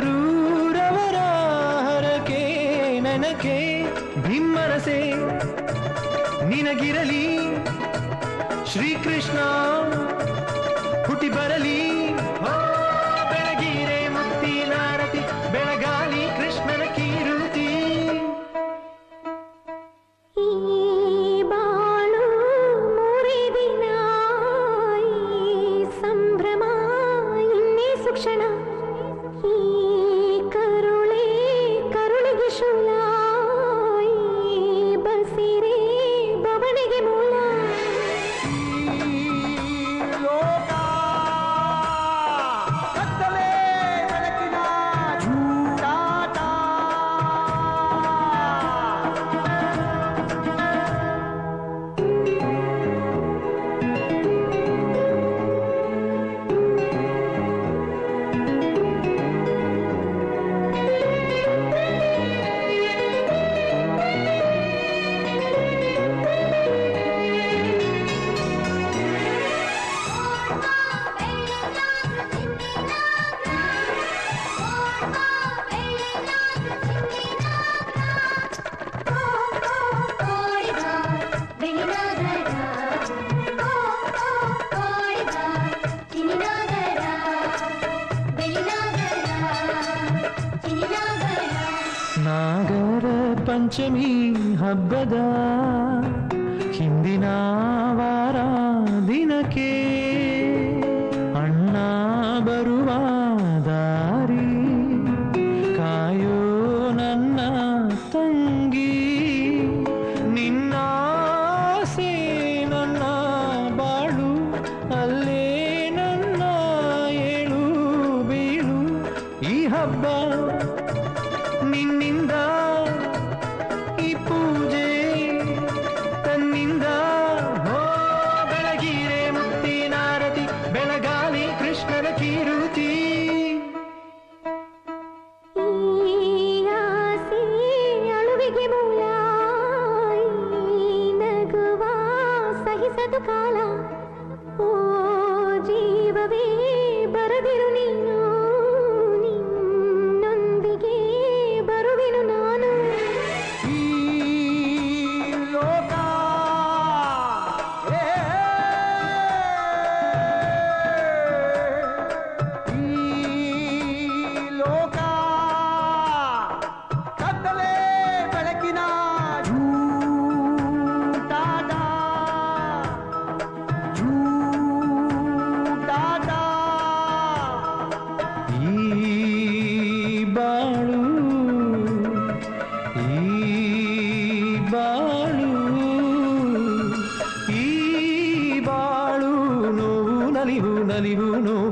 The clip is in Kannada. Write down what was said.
ಕರೂರವರ ಹರಕೆ ನನಗೆ ಭಿಮ್ಮನಸೆ ನಿನಗಿರಲಿ ಶ್ರೀಕೃಷ್ಣ ಹುಟ್ಟಿ ಬರಲಿ ಓ, ಬೆಳಗಿರೆ ಮುತ್ತಿನಾರತಿ ಬೆಳಗಾಲಿ ಕೃಷ್ಣನ ಕೀರುತಿ ಈ ಬಾಳು ಮೂರೇ ದಿನ ಈ ಸಂಭ್ರಮ ಇನ್ನೇ ಸುಕ್ಷಣ ಈ ಕರುಳೆ ಕರುಳಿಗೆ ಶೂಲ ಈ ಬಸಿರೆ ಬವಣೆಗೆ ಮೂಲ ಲೋಕ ಕತ್ತಲೆ ಬೆಳಕಿನ ಜೂಟಾಟ ನಾಗರ ಪಂಚಮಿ ಹಬ್ಬದ ಹಿಂದಿನ ವಾರ ದಿನಕ್ಕೆ ಅಣ್ಣ ಬರುವ ದಾರಿ ಕಾಯೋ ನನ್ನ ತಂಗಿ ನಿನ್ನ ಆಸೆ ನನ್ನ ಬಾಳು ಅಲ್ಲೇ ನನ್ನ ಏಳು ಬೀಳು ಈ ಹಬ್ಬ ನಿನ್ನಿಂದ ಈ ಪೂಜೆ ತನ್ನಿಂದ ಹೋ ಬೆಳಗಿರೆ ಮುತ್ತಿನಾರತಿ ಬೆಳಗಾಲಿ ಕೃಷ್ಣನ ಕೀರುತಿ ಈ ಆಸೆ ಅಳುವಿಗೆ ಮೂಲ ಈ ನಗುವ ಸಹಿಸದು ಕಾಲ ಓ ಜೀವವೇ ಬರದಿರು ನೀನು ನಿನ್ನೊಂದಿಗೆ ಬರುವೆನು ನಾನು ಈ ಲೋಕ ಏ, ಈ ಲೋಕ ಕತ್ತಲೆ ಬೆಳಕಿನ ಜೂಟಾಟ ಜೂಟಾಟ ಈ ಬಾಳು ಈ ಬಾಳು ಈ ಬಾಳು ನೋವು ನಲಿವು ನಲಿವು ನೋವು